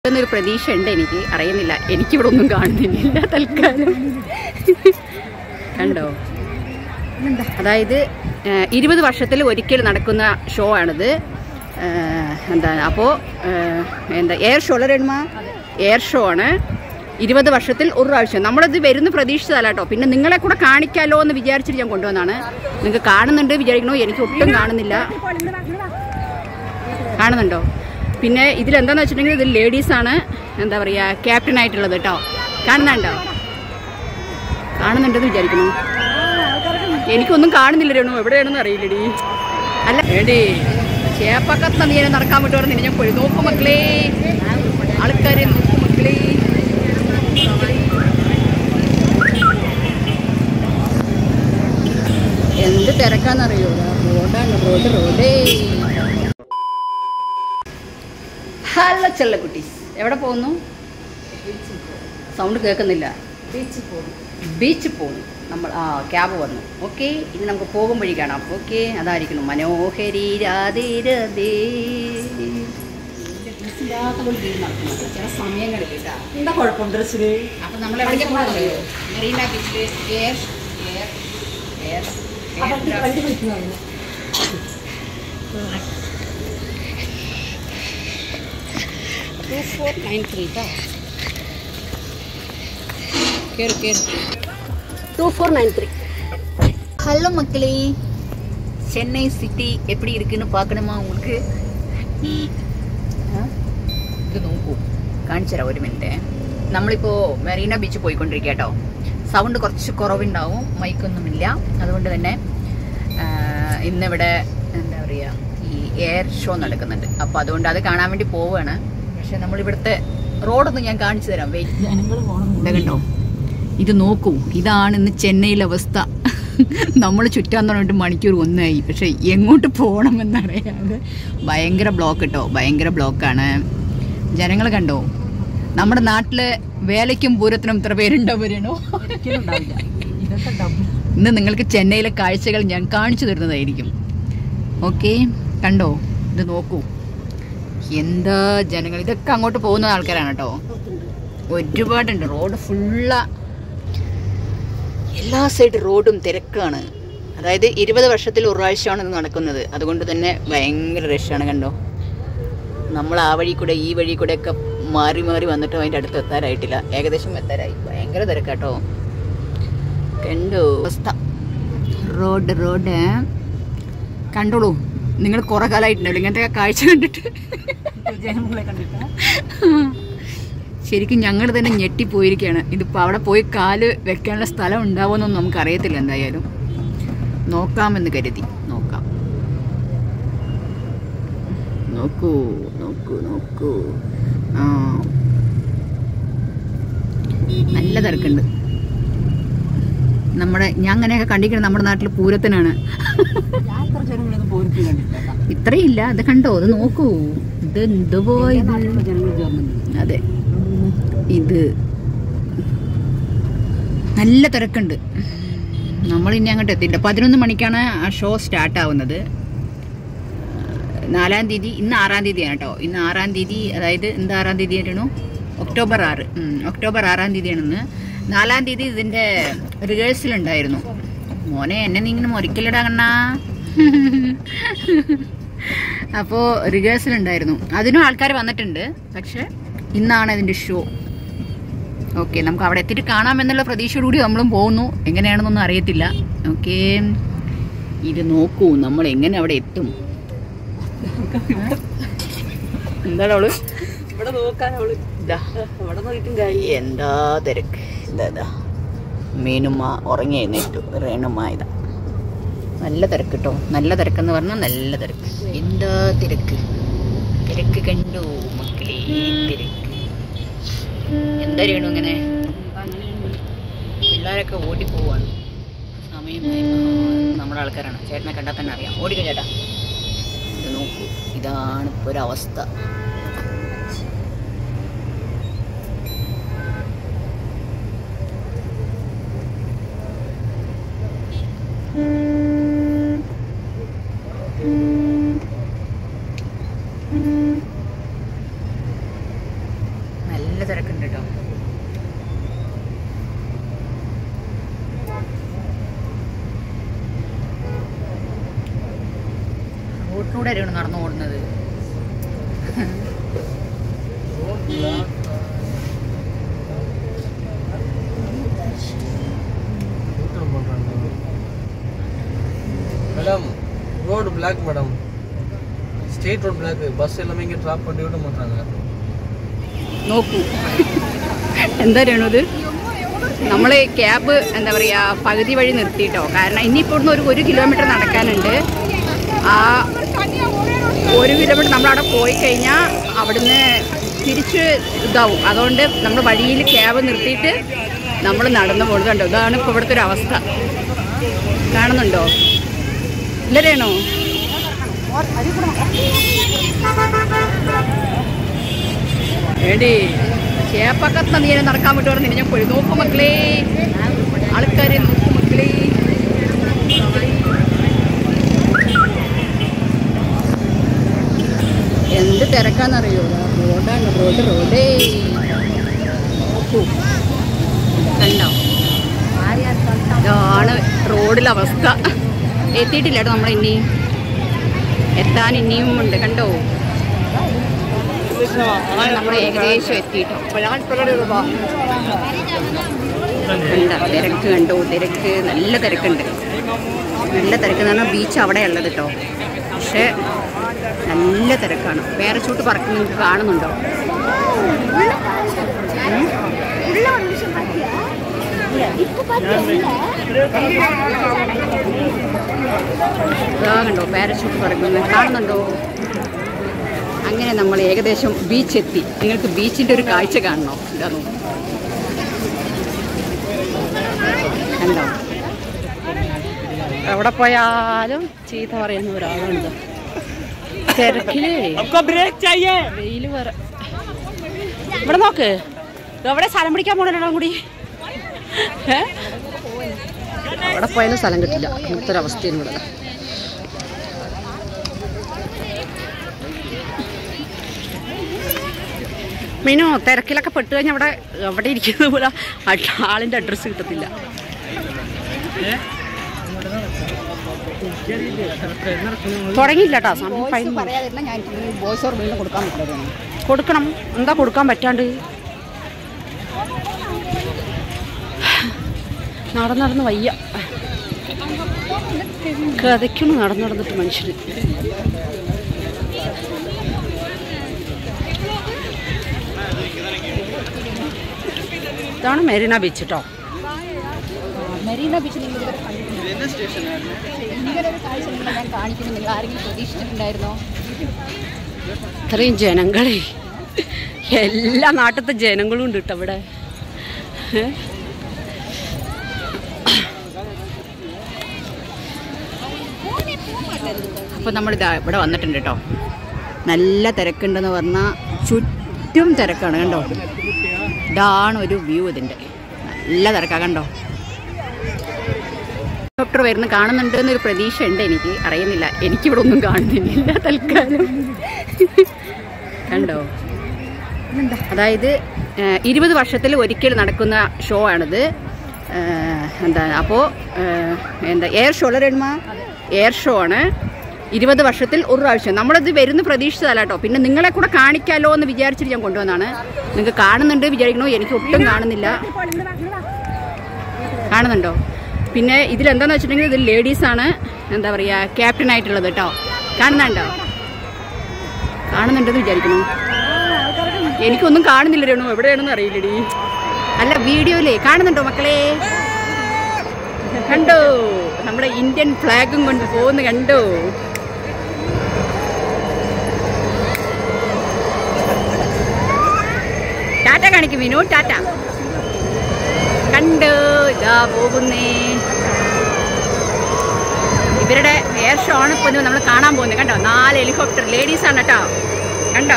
എന്നൊരു പ്രതീക്ഷ ഉണ്ട് എനിക്ക് അറിയുന്നില്ല എനിക്കിവിടെ ഒന്നും കാണുന്നില്ല തൽക്കാലം കണ്ടോ അതായത് ഏഹ്, ഇരുപത് വർഷത്തിൽ ഒരിക്കൽ നടക്കുന്ന ഷോ ആണിത് ഏഹ്, എന്താണ് അപ്പോൾ എന്താ എയർ ഷോ അല്ല രേണുമ എയർ ഷോ ആണ് ഇരുപത് വർഷത്തിൽ ഒരു പ്രാവശ്യം നമ്മളിത് വരുന്ന പ്രതീക്ഷിച്ചതല്ല കേട്ടോ പിന്നെ നിങ്ങളെ കൂടെ കാണിക്കാലോ എന്ന് വിചാരിച്ചിട്ട് ഞാൻ കൊണ്ടുവന്നാണ് നിങ്ങൾക്ക് കാണുന്നുണ്ട് വിചാരിക്കണോ എനിക്ക് ഒട്ടും കാണുന്നില്ല കാണുന്നുണ്ടോ പിന്നെ ഇതിലെന്താന്ന് വെച്ചിട്ടുണ്ടെങ്കിൽ ഇത് ലേഡീസാണ് എന്താ പറയുക ക്യാപ്റ്റൻ ആയിട്ടുള്ളത് കേട്ടോ കാണുന്നുണ്ടോ കാണുന്നുണ്ടെന്ന് വിചാരിക്കുന്നു എനിക്കൊന്നും കാണുന്നില്ല രേണു എവിടെയാണെന്ന് അറിയില്ലടി അല്ല ഏടി ചേപ്പക്കത്ത് നീ എന്നെ നടക്കാൻ വിട്ടു പറഞ്ഞു ഞാൻ പോയി നോക്കു മക്കളെ ആൾക്കാരെ നോക്കു മക്കളെ എന്ത് തിരക്കാന്നറിയോ റോഡാണ് റോഡ് റോഡേ ഹലോ ചെല്ലക്കുട്ടീസ് എവിടെ പോകുന്നു സൗണ്ട് കേൾക്കുന്നില്ല ബീച്ച് പോകുന്നു നമ്മൾ ആ ക്യാബ് വന്നു ഓക്കെ ഇനി നമുക്ക് പോകും വഴി കാണാം ഓക്കെ അതായിരിക്കണം മനോഹരി രാധേ രാധേ ചില സമയങ്ങളിൽ കേട്ടാ എന്താ കുഴപ്പം ഡ്രസ്സില് അപ്പൊ നമ്മൾ എവിടേക്ക് പോകുന്നത് മെറീന ബീച്ചില് എയർ എയർ എയർ വണ്ടി വണ്ടി വിളിക്കുന്നു ടു ഫോർ നയൻ ത്രീ കേറ് കേറ് two four nine three hello மக்களே சென்னை சிட்டி எப்படி இருக்குன்னு பார்க்கணுமா உங்களுக்கு ആ? ഇത് നോക്കൂ കാണിച്ചു തരാം ഒരു മിനിറ്റ് നമ്മളിപ്പോൾ മെറീന ബീച്ച് പോയിക്കൊണ്ടിരിക്കുക കേട്ടോ സൗണ്ട് കുറച്ച് കുറവുണ്ടാവും മൈക്കൊന്നുമില്ല അതുകൊണ്ട് തന്നെ ആ, ഇന്നിവിടെ എന്താ പറയുക ഈ എയർ ഷോ നടക്കുന്നുണ്ട് അപ്പോൾ അതുകൊണ്ട് അത് കാണാൻ വേണ്ടി പോവുകയാണ് പക്ഷെ നമ്മളിവിടുത്തെ റോഡൊന്നും ഞാൻ കാണിച്ചു തരാം വെയിറ്റ് ജനങ്ങൾ പോകണം ഇതാ കണ്ടോ ഇത് നോക്കൂ ഇതാണ് ഇന്ന് ചെന്നൈയിലെ അവസ്ഥ നമ്മൾ ചുറ്റാൻ തുടങ്ങിയിട്ട് മണിക്കൂർ ഒന്നായി പക്ഷെ എങ്ങോട്ട് പോകണമെന്നറിയാതെ ഭയങ്കര ബ്ലോക്ക് കേട്ടോ ഭയങ്കര ബ്ലോക്കാണ് ജനങ്ങൾ കണ്ടോ നമ്മുടെ നാട്ടില് വേലയ്ക്കും പൂരത്തിനും ഇത്ര പേരുണ്ടാവരണോ ഒരിക്കലും ഉണ്ടാവില്ല ഇതൊക്കെ ഡബിൾ ഇന്ന് നിങ്ങൾക്ക് ചെന്നൈയിലെ കാഴ്ചകൾ ഞാൻ കാണിച്ചു തരുന്നതായിരിക്കും ഓക്കെ കണ്ടോ ഇത് നോക്കൂ എന്താ ജനങ്ങൾ ഇതൊക്കെ അങ്ങോട്ട് പോകുന്ന ആൾക്കാരാണ് കേട്ടോ ഒരുപാടുണ്ട് റോഡ് ഫുള്ള എല്ലാ സൈഡ് റോഡും തിരക്കാണ് അതായത് ഇരുപത് വർഷത്തിൽ ഒരു പ്രാവശ്യമാണ് ഇത് നടക്കുന്നത് അതുകൊണ്ട് തന്നെ ഭയങ്കര റഷാണ് കണ്ടോ നമ്മൾ ആ വഴി കൂടെ ഈ വഴി കൂടെ ഒക്കെ മാറി മാറി വന്നിട്ടും അതിൻ്റെ അടുത്ത് എത്താറായിട്ടില്ല ഏകദേശം എത്താറായി ഭയങ്കര തിരക്കാട്ടോ കണ്ടോ അവസ്ഥ റോഡ് റോഡ് കണ്ടോളൂ നിങ്ങൾ കുറെ കാലമായിട്ടുണ്ടല്ലോ ഇങ്ങനത്തെ കാഴ്ച കണ്ടിട്ട് ജനങ്ങളെ കണ്ടിട്ടാ ശരിക്കും ഞങ്ങൾ തന്നെ ഞെട്ടിപ്പോയിരിക്കുകയാണ് ഇതിപ്പോൾ അവിടെ പോയി കാല് വെക്കാനുള്ള സ്ഥലം ഉണ്ടാവുമെന്നൊന്നും നമുക്ക് അറിയത്തില്ല എന്തായാലും നോക്കാമെന്ന് കരുതി നോക്കാം നോക്കൂ നോക്കൂ നോക്കൂ ആ നല്ല തിരക്കുണ്ട് നമ്മുടെ ഞാൻ അങ്ങനെയൊക്കെ കണ്ടിരിക്കുന്നത് നമ്മുടെ നാട്ടിൽ പൂരത്തിനാണ് ഞാൻ അത്ര ജനങ്ങളൊന്നും പോയിട്ട് കണ്ടിട്ടില്ല കേട്ടോ. ഇത്രയില്ല ഇത് കണ്ടോ ഇത് നോക്കൂ ഇത് എന്തുപോ എന്റെ ഇത് നാട്ടിലെ ജനങ്ങൾ ചേർന്നുണ്ട് അതെ ഇത് നല്ല തിരക്കുണ്ട് നമ്മൾ ഇനി അങ്ങോട്ട് എത്തിയില്ല പതിനൊന്ന് മണിക്കാണ് ആ ഷോ സ്റ്റാർട്ട് ആവുന്നത് നാലാം തീയതി ഇന്ന് ആറാം തീയതിയാണ് കേട്ടോ ഇന്ന് ആറാം തീയതി അതായത് എന്ത് ആറാം തീയതി ആയിരുന്നു ഒക്ടോബർ ആറ് ഉം, ഒക്ടോബർ ആറാം തീയതിയാണെന്ന് നാലാം തീയതി ഇതിൻ്റെ റിഹേഴ്സൽ ഉണ്ടായിരുന്നു മോനെ എന്നെ നീ ഇങ്ങനെ മുറിക്കലിടാ കണ്ണാ അപ്പോൾ റിഹേഴ്സൽ ഉണ്ടായിരുന്നു അതിനും ആൾക്കാർ വന്നിട്ടുണ്ട് പക്ഷെ ഇന്നാണ് ഇതിൻ്റെ ഷോ ഓക്കെ നമുക്ക് അവിടെ എത്തിയിട്ട് കാണാമെന്നുള്ള പ്രതീക്ഷയോടുകൂടി നമ്മളും പോകുന്നു എങ്ങനെയാണെന്നൊന്നും അറിയത്തില്ല ഓക്കെ ഇത് നോക്കൂ നമ്മൾ എങ്ങനെ അവിടെ എത്തും എന്താണ് അവള് ഇവിടെ നോക്കാൻ അവള് ഇതാ ഇവിടെ നോക്കിയിട്ടും കാര്യം എന്താ തിരക്ക് ഇതാ ഇതാ മീനുമ്മ ഉറങ്ങി എഴുന്നേറ്റു റേണുമ്മ ഇതാ നല്ല തിരക്ക് കേട്ടോ നല്ല തിരക്കെന്ന് പറഞ്ഞാൽ നല്ല തിരക്ക് എന്താ തിരക്ക് തിരക്ക് കണ്ടു മക്കളെ തിരക്ക് എന്താ രേണു ഇങ്ങനെ പിള്ളേരൊക്കെ ഓടിപ്പോവാണ് സമയമായി ആ, നമ്മുടെ ആൾക്കാരാണ് ചേട്ടനെ കണ്ടാൽ തന്നെ അറിയാം ഓടിക്കോ ചേട്ടാ ഇത് നോക്കൂ ഇതാണ് ഇപ്പോൾ ഒരവസ്ഥ നല്ല തിരക്കുണ്ട് കേട്ടോ റോട്ടിലൂടെ ആയിരുന്നു നടന്നു ഓടുന്നത് madam road block madam straight road block bus எல்லாமே இங்கே ட்ராப் பண்ணி விட மாட்டாங்க നോക്കൂ എന്താ രേണുത് നമ്മൾ ക്യാബ് എന്താ പറയുക പകുതി വഴി നിർത്തിയിട്ടോ കാരണം ഇനിയിപ്പോൾ ഇവിടുന്ന് ഒരു ഒരു കിലോമീറ്റർ നടക്കാനുണ്ട് ആ ഒരു കിലോമീറ്റർ നമ്മളവിടെ പോയി കഴിഞ്ഞാൽ അവിടുന്ന് തിരിച്ച് ഇതാവും അതുകൊണ്ട് നമ്മൾ വഴിയിൽ ക്യാബ് നിർത്തിയിട്ട് നമ്മൾ നടന്നു പോകുന്നുണ്ടോ ഇതാണ് ഇപ്പോൾ ഇവിടുത്തെ ഒരു അവസ്ഥ കാണുന്നുണ്ടോ ഇല്ല രേണു ഏടി ചേപ്പക്കത്ത് നീ എന്നെ നടക്കാൻ പറ്റുമോ നിന്നെ ഞാൻ പോയി നോക്കും മക്കളെ ആൾക്കാരെ നോക്കും മക്കളെ എന്ത് തിരക്കാന്നറിയോ റോഡാണ് റോഡ് റോഡേ നോക്കൂ കണ്ടോ ഇതാണ് റോഡിലെ അവസ്ഥ എത്തിയിട്ടില്ല കേട്ടോ നമ്മൾ ഇനി എത്താൻ ഇനിയും ഉണ്ട് കണ്ടോ നമ്മൾ ഏകദേശം എത്തിയിട്ടോ കണ്ട തിരക്ക് കണ്ടോ തിരക്ക് നല്ല തിരക്കുണ്ട് നല്ല തിരക്ക് എന്ന് പറഞ്ഞാൽ ബീച്ച് അവിടെ ഉള്ളത് കേട്ടോ പക്ഷേ നല്ല തിരക്കാണ് വേറെ ചൂട്ട് പറക്കുന്ന നിങ്ങൾക്ക് കാണുന്നുണ്ടോ ഉം? ഇതാ കണ്ടോ പാരഷൂട്ട് പറക്കുന്നത് കാണുന്നുണ്ടോ അങ്ങനെ നമ്മൾ ഏകദേശം ബീച്ച് എത്തി നിങ്ങൾക്ക് ബീച്ചിന്റെ ഒരു കാഴ്ച കാണണോ ഇതാ നോക്കൂ. കണ്ടോ എവിടെ പോയാലും ചീത്ത പറയുന്ന ഒരാളുണ്ട് തിരക്കില് ब्रेक चाहिए വെയില് വര ഇവിടെ നോക്ക് എവിടെ സ്ഥലം പിടിക്കാൻ പോണല്ലോ കൂടി ഏ? അവിടെ പോയാലും സ്ഥലം കിട്ടില്ല ഇങ്ങനത്തെ ഒരു അവസ്ഥയാണ് ഇവിടെ മീനോ തിരക്കിലൊക്കെ പെട്ട് കഴിഞ്ഞാൽ അവിടെ അവിടെ ഇരിക്കുന്ന പോലെ ആ- ആളിന്റെ അഡ്രസ്സ് കിട്ടത്തില്ല തുടങ്ങിയില്ല കേട്ടോ സമയം പതിനൊന്ന് ഞാൻ വോയിസ് ഓവർ വീണ്ടും കൊടുക്കാൻ പറ്റില്ല കൊടുക്കണം എന്താ കൊടുക്കാൻ പറ്റാണ്ട് നടന്ന് നടന്ന് വയ്യ കഥയ്ക്കുന്നു നടന്ന് നടന്നിട്ട് മനുഷ്യര് ഇതാണ് മെരീന ബീച്ച് കേട്ടോ മെരീന ബീച്ച് നിങ്ങൾ ഇതുവരെ കണ്ടിട്ടില്ല ഇങ്ങനെ ഒരു കാഴ്ച നിങ്ങളെ ഞാൻ കാണിക്കുന്നു നിങ്ങൾ ആരെങ്കിലും പ്രതീക്ഷിച്ചിട്ടുണ്ടായിരുന്നോ ഇത്രയും ജനങ്ങളെ എല്ലാ നാട്ടിലത്തെ ജനങ്ങളും ഉണ്ട് കേട്ടോ ഇവിടെ ഏ? അപ്പോൾ നമ്മളിതാ ഇവിടെ വന്നിട്ടുണ്ട് കേട്ടോ നല്ല തിരക്കുണ്ടെന്ന് പറഞ്ഞാൽ ചുറ്റും തിരക്കാണ് കണ്ടോ ഇതാണ് ഒരു വ്യൂ ഇതിൻ്റെ നല്ല തിരക്കാണ് കണ്ടോ ഡോക്ടർ വരുന്ന കാണുന്നുണ്ട് എന്നൊരു പ്രതീക്ഷ ഉണ്ട് എനിക്ക് അറിയുന്നില്ല എനിക്കിവിടെ ഒന്നും കാണുന്നില്ല തൽക്കാലം കണ്ടോ അതായത് ഏഹ്, ഇരുപത് വർഷത്തിൽ ഒരിക്കൽ നടക്കുന്ന ഷോ ആണിത് ഏഹ്, എന്താ അപ്പോൾ എന്താ എയർ ഷോ അല്ല രൺമ എയർ ഷോ ആണ് ഇരുപത് വർഷത്തിൽ ഒരു പ്രാവശ്യം നമ്മളത് വരുന്ന പ്രതീക്ഷിച്ചതല്ല കേട്ടോ പിന്നെ നിങ്ങളെ കൂടെ കാണിക്കാലോ എന്ന് വിചാരിച്ചിട്ട് ഞാൻ കൊണ്ടുവന്നാണ് നിങ്ങൾക്ക് കാണുന്നുണ്ട് വിചാരിക്കണോ എനിക്ക് ഒട്ടും കാണുന്നില്ല കാണുന്നുണ്ടോ പിന്നെ ഇതിലെന്താന്ന് വെച്ചിട്ടുണ്ടെങ്കിൽ ഇത് ലേഡീസാണ് എന്താ പറയുക ക്യാപ്റ്റൻ ആയിട്ടുള്ളത് കേട്ടോ കാണുന്നുണ്ടോ കാണുന്നുണ്ടെന്ന് വിചാരിക്കുന്നു എനിക്കൊന്നും കാണുന്നില്ല രേണു എവിടെയാണെന്ന് അറിയില്ലടി അല്ല വീഡിയോയിലേ കാണുന്നുണ്ടോ മക്കളെ കണ്ടോ നമ്മുടെ ഇന്ത്യൻ ഫ്ലാഗും കൊണ്ട് പോകുന്ന കണ്ടോ ടാറ്റ കാണിക്കും വിനു ടാറ്റ കണ്ടു ഇതാ പോകുന്നേ ഇവരുടെ എയർ ഷോ ആണ് ഇപ്പൊ നമ്മൾ കാണാൻ പോകുന്നത് കണ്ടോ നാല് ഹെലികോപ്റ്റർ ലേഡീസ് ആണ് കേട്ടോ കണ്ടോ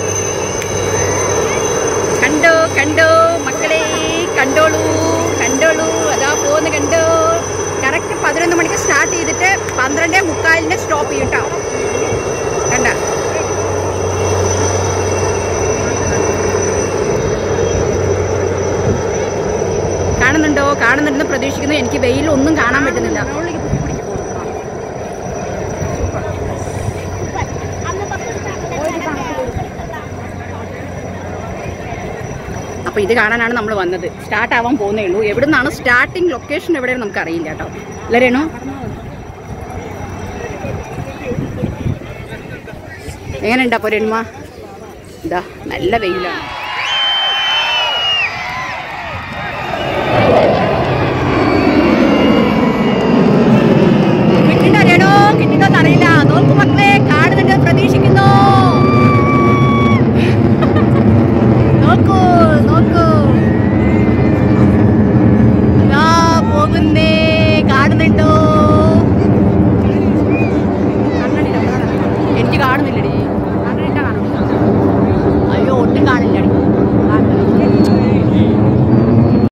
കണ്ടോ കണ്ടോ മക്കളെ കണ്ടോളൂ കണ്ടോളൂ അതാ പോകുന്ന കണ്ടോ കറക്റ്റ് പതിനൊന്ന് മണിക്ക് സ്റ്റാർട്ട് ചെയ്തിട്ട് പന്ത്രണ്ടേ മുക്കാലിന് സ്റ്റോപ്പ് ചെയ്യും കേട്ടോ കണ്ട കാണുന്നുണ്ടെന്ന് പ്രതീക്ഷിക്കുന്നു എനിക്ക് വെയിലൊന്നും കാണാൻ പറ്റുന്നില്ല അപ്പോൾ ഇത് കാണാനാണ് നമ്മൾ വന്നത് സ്റ്റാർട്ട് ആവാൻ പോകുന്നേ ഉള്ളൂ എവിടെ നിന്നാണ് സ്റ്റാർട്ടിംഗ് ലൊക്കേഷൻ എവിടെയാണ് നമുക്ക് അറിയില്ല കേട്ടോ അല്ലേ രേണു എങ്ങനെയുണ്ട് അപ്പോൾ രേണുമ ഇതാ നല്ല വെയിലാണ്